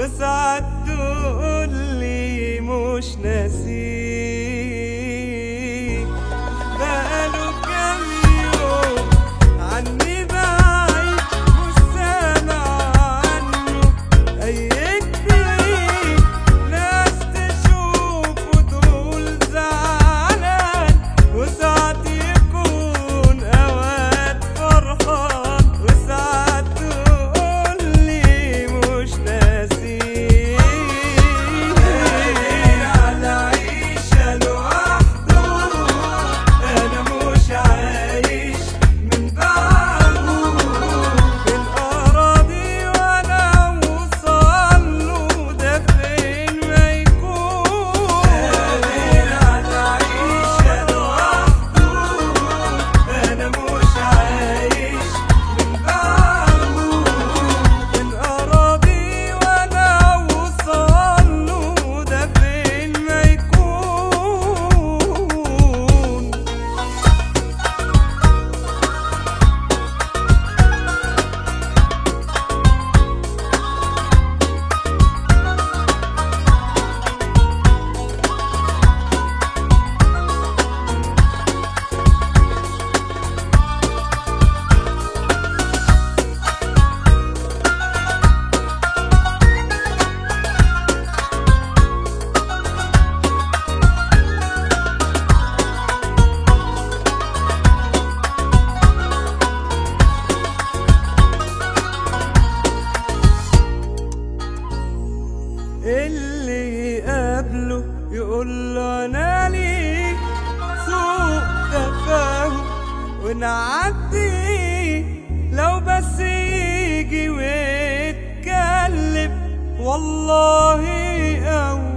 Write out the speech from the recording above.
وساعات تقولي مش ناسيك بقاله كام يوم عني بعيد مش سامع عنه أي جديد ناس تشوفه تقول زعلان وساعات يكون أوقات فرحان وساعات تقولي مش ناسيك على عيشة لوحده أنا مش عايش من بعده في الأراضي وأنا وصله ده فين ما يكون على عيشة لوحده أنا مش عايش من بعده في الأراضي وأنا وصله ده فين ما يكون اللي يقابله يقول له انا ليك سوء تفاهم ونعدي لو بس يجي ويتكلم والله أول